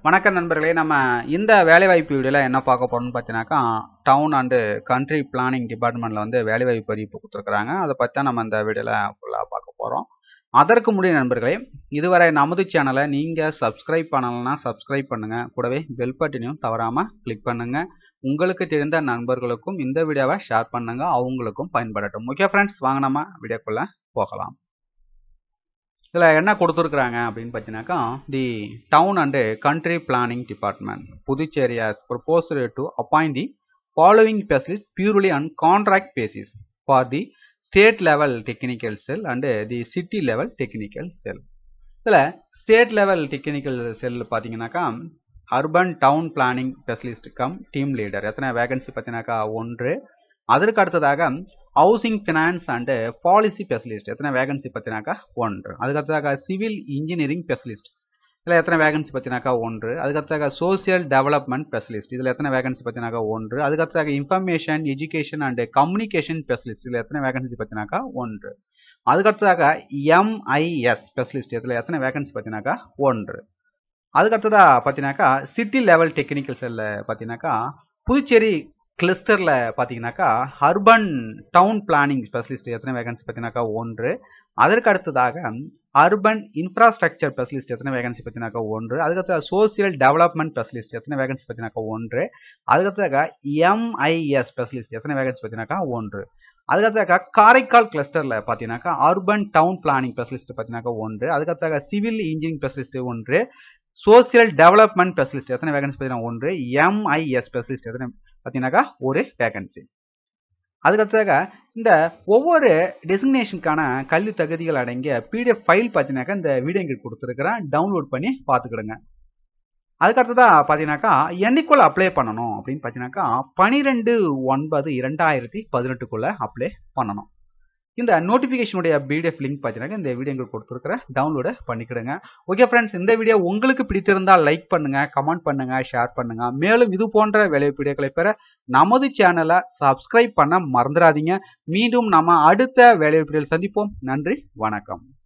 வணக்கம் நண்பர்களே நம்ம இந்த வேலைவாய்ப்பு வீடியோவில் என்ன பார்க்க போறோம்னு பார்த்தீங்கன்னாக்கா டவுன் அண்டு கண்ட்ரி பிளானிங் டிபார்ட்மெண்ட்டில் வந்து வேலைவாய்ப்பு அறிவிப்பு கொடுத்துருக்குறாங்க அதை பற்றி தான் நம்ம இந்த வீடியோவில் ஃபுல்லாக பார்க்க போகிறோம் அதற்கு முடியும் நண்பர்களே இதுவரை நமது சேனலை நீங்கள் சப்ஸ்கிரைப் பண்ணலைன்னா சப்ஸ்கிரைப் பண்ணுங்கள் கூடவே பெல் பட்டனையும் தவறாமல் கிளிக் பண்ணுங்கள் உங்களுக்கு தெரிந்த நண்பர்களுக்கும் இந்த வீடியோவை ஷேர் பண்ணுங்க அவங்களுக்கும் பயன்படட்டும் ஓகே ஃப்ரெண்ட்ஸ் வாங்க நம்ம வீடியோக்குள்ளே போகலாம் இதில் என்ன கொடுத்துருக்குறாங்க அப்படின்னு பார்த்தீங்கன்னாக்கா the town and country planning department Puducherry has proposed to appoint the following specialist purely and contract basis for the state level technical cell and the city level technical cell இதில் ஸ்டேட் லெவல் டெக்னிக்கல் செல் பார்த்தீங்கன்னாக்கா urban town planning specialist cum team leader எத்தனை vacancy பார்த்தீங்கன்னாக்கா ஒன்று அதற்கு அடுத்ததாக housing finance and policy specialist எத்தனை vacancy பார்த்தீங்கன்னாக்கா ஒன்று அதுக்கு அடுத்ததாக சிவில் இன்ஜினியரிங் ஸ்பெஷலிஸ்ட் இதில் எத்தனை வேகன்சி பார்த்தீங்கன்னாக்கா ஒன்று அதுக்கு அடுத்ததாக சோசியல் டெவலப்மெண்ட் ஸ்பெஷலிஸ்ட் இதில் எத்தனை வேகன்சி பார்த்தீங்கன்னாக்கா ஒன்று அதுக்கு அடுத்ததாக information education and communication specialist இதில் எத்தனை வேகன்சி பார்த்தீங்கன்னாக்கா ஒன்று அதுக்கு அடுத்ததாக எம்ஐஎஸ் ஸ்பெஷலிஸ்ட் இதில் எத்தனை வேகன்சி பார்த்தீங்கன்னாக்கா ஒன்று அதுக்கடுத்ததா பார்த்தீங்கன்னாக்கா சிட்டி லெவல் டெக்னிக்கல் செல்லில் பார்த்தீங்கன்னாக்கா புதுச்சேரி கிளஸ்டரில் பார்த்தீங்கன்னாக்கா அர்பன் டவுன் பிளானிங் ஸ்பெஷலிஸ்ட் எத்தனை வேகன்சி பார்த்தீங்கன்னாக்கா ஒன்று அதற்கு அடுத்ததாக அர்பன் இன்ஃப்ராஸ்ட்ரக்சர் ஸ்பெஷலிஸ்ட் எத்தனை வேகன்சி பார்த்தீங்கன்னாக்கா ஒன்று அதுக்கடுத்ததாக சோசியல் டெவலப்மெண்ட் ஸ்பெஷலிஸ்ட் எத்தனை வேகன்சி பார்த்தீங்கன்னாக்கா ஒன்று அதுக்கடுத்ததாக எம்ஐஎஸ் ஸ்பெஷலிஸ்ட் எத்தனை வேகன்சி பார்த்தீங்கன்னாக்கா ஒன்று அதுக்கடுத்ததாக காரைக்கால் கிளஸ்டரில் பார்த்தீங்கன்னாக்கா அர்பன் டவுன் பிளானிங் ஸ்பெஷலிஸ்ட் பார்த்தீங்கன்னாக்கா ஒன்று அதுக்கடுத்ததாக சிவில் இன்ஜினியரிங் ஸ்பெஷலிஸ்ட் ஒன்று சோசியல் டெவலப்மெண்ட் ஸ்பெஷலிஸ்ட் எத்தனை வேகன்சி பார்த்தீங்கன்னா ஒன்று எம்ஐஎஸ் ஸ்பெஷலிஸ்ட் எத்தனை பார்த்தீங்கன்னாக்கா ஒரு வேகன்சி அதுக்கடுத்ததாக இந்த ஒவ்வொரு டெசிக்னேஷனுக்கான கல்வி தகுதிகள் அடங்கிய பிடிஎஃப் ஃபைல் பார்த்தீங்கன்னாக்கா இந்த வீடியோ இங்கே கொடுத்துருக்குறேன் டவுன்லோட் பண்ணி பார்த்துக்கிடுங்க அதுக்கடுத்ததாக பார்த்தீங்கன்னாக்கா என்னைக்குள்ள அப்ளை பண்ணணும் அப்படின்னு பார்த்தீங்கன்னாக்கா பனிரெண்டு ஒன்பது இரண்டாயிரத்தி பதினெட்டுக்குள்ளே அப்ளை பண்ணணும் இந்த நோட்டிஃபிகேஷனுடைய பிடிஎஃப் லிங்க் பார்த்தீங்கன்னா இந்த வீடியோ உங்களுக்கு கொடுத்துருக்குற டவுன்லோடு பண்ணிக்கிடுங்க ஓகே ஃப்ரெண்ட்ஸ் இந்த வீடியோ உங்களுக்கு பிடித்திருந்தால் லைக் பண்ணுங்க கமெண்ட் பண்ணுங்க ஷேர் பண்ணுங்க மேலும் இது போன்ற வேலை வீடியோக்களை பெற நமது சேனலை சப்ஸ்கிரைப் பண்ண மறந்துடாதீங்க மீண்டும் நம்ம அடுத்த வேலை வீடியோவில் சந்திப்போம் நன்றி வணக்கம்